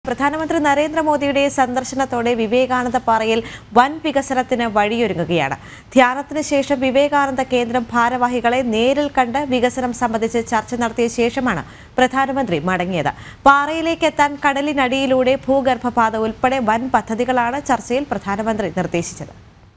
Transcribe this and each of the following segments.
പ്രധാനമന്ത്രി നരേന്ദ്രമോദിയുടെ സന്ദർശനത്തോടെ വിവേകാനന്ദ പാറയിൽ വൻ വികസനത്തിന് വഴിയൊരുങ്ങുകയാണ് ധ്യാനത്തിന് ശേഷം വിവേകാനന്ദ കേന്ദ്രം ഭാരവാഹികളെ നേരിൽ കണ്ട് വികസനം സംബന്ധിച്ച് ചർച്ച നടത്തിയ ശേഷമാണ് പ്രധാനമന്ത്രി മടങ്ങിയത് പാറയിലേക്ക് എത്താൻ കടലിനടിയിലൂടെ ഭൂഗർഭപാത ഉൾപ്പെടെ വൻ പദ്ധതികളാണ് ചർച്ചയിൽ പ്രധാനമന്ത്രി നിർദ്ദേശിച്ചത്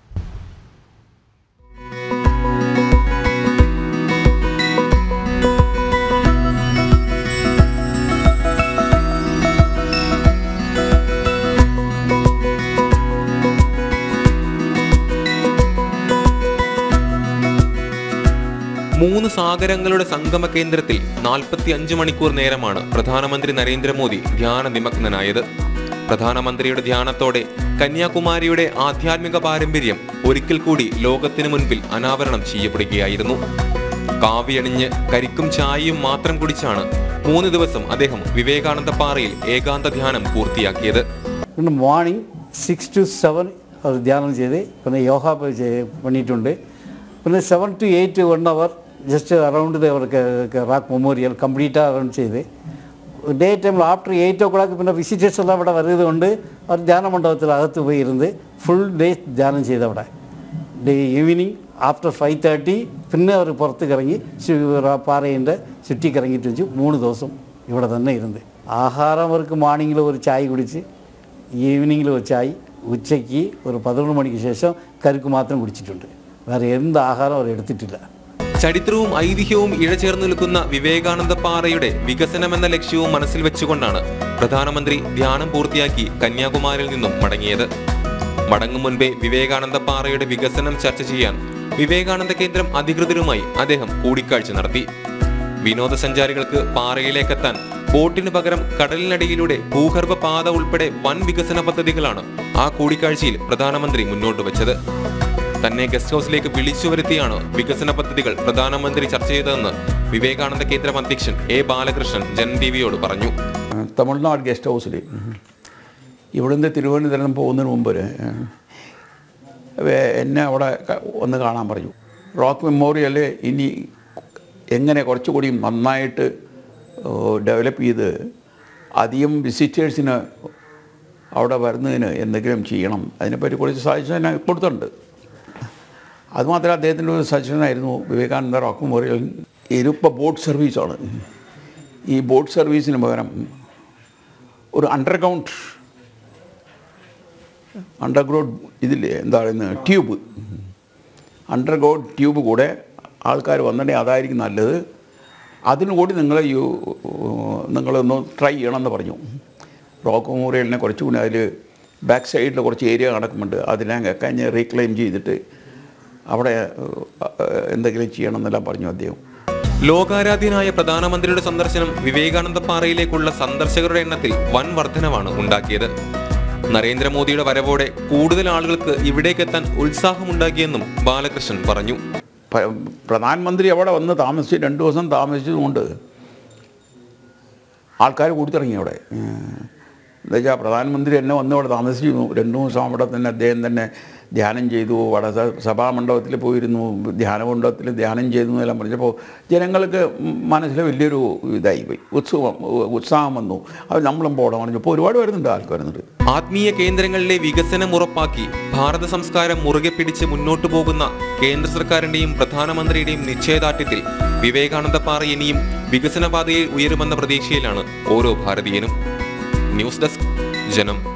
മൂന്ന് സാഗരങ്ങളുടെ സംഗമ കേന്ദ്രത്തിൽ നാൽപ്പത്തി അഞ്ച് മണിക്കൂർ നേരമാണ് പ്രധാനമന്ത്രി നരേന്ദ്രമോദി ധ്യാന നിമഗ്നനായത് പ്രധാനമന്ത്രിയുടെ ധ്യാനത്തോടെ കന്യാകുമാരിയുടെ ആധ്യാത്മിക പാരമ്പര്യം ഒരിക്കൽ കൂടി ലോകത്തിനു മുൻപിൽ അനാവരണം ചെയ്യപ്പെടുകയായിരുന്നു കാവിയണിഞ്ഞ് കരിക്കും ചായയും മാത്രം കുടിച്ചാണ് മൂന്ന് ദിവസം അദ്ദേഹം വിവേകാനന്ദ പാറയിൽ ഏകാന്ത ധ്യാനം പൂർത്തിയാക്കിയത് പിന്നെ മോർണിംഗ് സിക്സ് ടു സെവൻ അത് ധ്യാനം ചെയ്ത് പിന്നെ യോഗ പ- ചെയ്- பண்ணிട്ടുണ്ട് പിന്നെ seven to eight one hour just around rock memorial കംപ്ലീറ്റാக அரௌண்ட் ചെയ്ത് ഡേ ടൈമിൽ ആഫ്റ്റർ എയ്റ്റ് ഓ ക്ലോക്ക് പിന്നെ വിസിറ്റേഴ്സ് എല്ലാം ഇവിടെ വരുന്നത് കൊണ്ട് അവർ ധ്യാന മണ്ഡപത്തിൽ അകത്ത് പോയി ഇരുന്ന് ഫുൾ ഡേ ധ്യാനം ചെയ്ത് അവിടെ day evening after five thirty പിന്നെ അവർ പുറത്തേക്ക് ഇറങ്ങി പാറയിൻ്റെ ചുറ്റിക്ക് ഇറങ്ങിയിട്ട് വെച്ച് മൂന്ന് ദിവസം ഇവിടെ തന്നെ ഇരുന്ന് ആഹാരം അവർക്ക് മോർണിംഗിൽ ഒരു ചായ കുടിച്ച് ഈവനിങ്ങിൽ ഒരു ചായ ഉച്ചയ്ക്ക് ഒരു പതിനൊന്ന് മണിക്ക് ശേഷം കരുക്ക് മാത്രം കുടിച്ചിട്ടുണ്ട് വേറെ എന്ത് ആഹാരം അവർ എടുത്തിട്ടില്ല ചരിത്രവും ഐതിഹ്യവും ഇഴചേർന്നു നിൽക്കുന്ന വിവേകാനന്ദ പാറയുടെ വികസനമെന്ന ലക്ഷ്യവും മനസ്സിൽ വെച്ചുകൊണ്ടാണ് പ്രധാനമന്ത്രി ധ്യാനം പൂർത്തിയാക്കി കന്യാകുമാരിയിൽ നിന്നും മടങ്ങിയത് മടങ്ങും മുൻപേ വിവേകാനന്ദ പാറയുടെ വികസനം ചർച്ച ചെയ്യാൻ വിവേകാനന്ദ കേന്ദ്രം അധികൃതരുമായി അദ്ദേഹം കൂടിക്കാഴ്ച നടത്തി വിനോദസഞ്ചാരികൾക്ക് പാറയിലേക്കെത്താൻ ബോട്ടിന് പകരം കടലിനടിയിലൂടെ ഭൂഗർഭ പാത ഉൾപ്പെടെ വൻ വികസന പദ്ധതികളാണ് ആ കൂടിക്കാഴ്ചയിൽ പ്രധാനമന്ത്രി മുന്നോട്ട് വെച്ചത് തന്നെ ഗസ്റ്റ് ഹൗസിലേക്ക് വിളിച്ചു വരുത്തിയാണ് വികസന പദ്ധതികൾ പ്രധാനമന്ത്രി ചർച്ച ചെയ്തതെന്ന് വിവേകാനന്ദ കേന്ദ്രം അധ്യക്ഷൻ എ ബാലകൃഷ്ണൻ ജൻ ടിവിയോട് പറഞ്ഞു തമിഴ്നാട് ഗസ്റ്റ് ഹൗസിൽ ഇവിടുന്ന് തിരുവനന്തപുരം പോകുന്നതിന് മുമ്പ് വേ- എന്നെ അവിടെ ക- ഒന്ന് കാണാൻ പറഞ്ഞു റോക്ക് മെമ്മോറിയൽ ഇനി എങ്ങനെ കുറച്ചുകൂടി നന്നായിട്ട് ഡെവലപ്പ് ചെയ്ത് അധികം വിസിറ്റേഴ്സിന് അവിടെ വരുന്നതിന് എന്തെങ്കിലും ചെയ്യണം അതിനെപ്പറ്റി കുറച്ച് സജഷൻ ഞാൻ കൊടുത്തിട്ടുണ്ട് അതുമാത്രമല്ല അദ്ദേഹത്തിൻ്റെ ഒരു സജഷനായിരുന്നു വിവേകാനന്ദ റോക്ക് മെമ്മോറിയൽ ഇതിപ്പോൾ ബോട്ട് സർവീസാണ് ഈ ബോട്ട് സർവീസിന് പകരം ഒരു അണ്ടർഗ്രൗണ്ട് അണ്ടർഗ്രൗണ്ട് ഇതില്ലേ എന്താ പറയുന്നത് ട്യൂബ് അണ്ടർഗ്രൗണ്ട് ട്യൂബ് കൂടെ ആൾക്കാർ വന്നിട്ടുണ്ടെങ്കിൽ അതായിരിക്കും നല്ലത് അതിനു കൂടി നിങ്ങൾ യു നിങ്ങളൊന്ന് ട്രൈ ചെയ്യണമെന്ന് പറഞ്ഞു റോക്ക് മെമ്മോറിയലിനെ കുറച്ചുകൂടി അതിൽ ബാക്ക് സൈഡിൽ കുറച്ച് ഏരിയ കിടക്കുന്നുണ്ട് അതിനെ കഴിഞ്ഞ് റീക്ലെയിം ചെയ്തിട്ട് അവിടെ ഏഹ്, എന്തെങ്കിലും ചെയ്യണമെന്നെല്ലാം പറഞ്ഞു അദ്ദേഹം ലോകാരാധ്യനായ പ്രധാനമന്ത്രിയുടെ സന്ദർശനം വിവേകാനന്ദ പാറയിലേക്കുള്ള സന്ദർശകരുടെ എണ്ണത്തിൽ വൻ വർധനവാണ് ഉണ്ടാക്കിയത് നരേന്ദ്രമോദിയുടെ വരവോടെ കൂടുതൽ ആളുകൾക്ക് ഇവിടേക്കെത്താൻ ഉത്സാഹമുണ്ടാക്കിയെന്നും ബാലകൃഷ്ണൻ പറഞ്ഞു പ- പ്രധാനമന്ത്രി അവിടെ വന്ന് താമസിച്ച് രണ്ട് ദിവസം താമസിച്ചതുകൊണ്ട് ആൾക്കാർ കൂടിത്തിറങ്ങി അവിടെ എന്താ വെച്ചാൽ പ്രധാനമന്ത്രി എന്നെ വന്ന് അവിടെ താമസിച്ചിരുന്നു രണ്ടു ദിവസം അവിടെ തന്നെ അദ്ദേഹം തന്നെ ധ്യാനം ചെയ്തു അവിടെ സ- സഭാമണ്ഡപത്തിൽ പോയിരുന്നു ധ്യാന മണ്ഡപത്തിൽ ധ്യാനം ചെയ്തു എന്നെല്ലാം പറഞ്ഞപ്പോൾ ജനങ്ങൾക്ക് മനസ്സിൽ വലിയൊരു ഇതായി പോയി ഉത്സവം ഉത്സാഹം വന്നു അത് നമ്മളും പോകണം പറഞ്ഞപ്പോൾ ഒരുപാട് വരുന്നുണ്ട് ആൾക്കാർ വരുന്നുണ്ട് ആത്മീയ കേന്ദ്രങ്ങളിലെ വികസനം ഉറപ്പാക്കി ഭാരത സംസ്കാരം മുറുകെ പിടിച്ച് മുന്നോട്ടു പോകുന്ന കേന്ദ്ര സർക്കാരിന്റെയും പ്രധാനമന്ത്രിയുടെയും നിശ്ചയദാർഢ്യത്തിൽ വിവേകാനന്ദ പാറ ഇനിയും വികസന പാതയിൽ ഉയരുമെന്ന പ്രതീക്ഷയിലാണ് ഓരോ ഭാരതീയനും ന്യൂസ് ഡെസ്ക് ജനം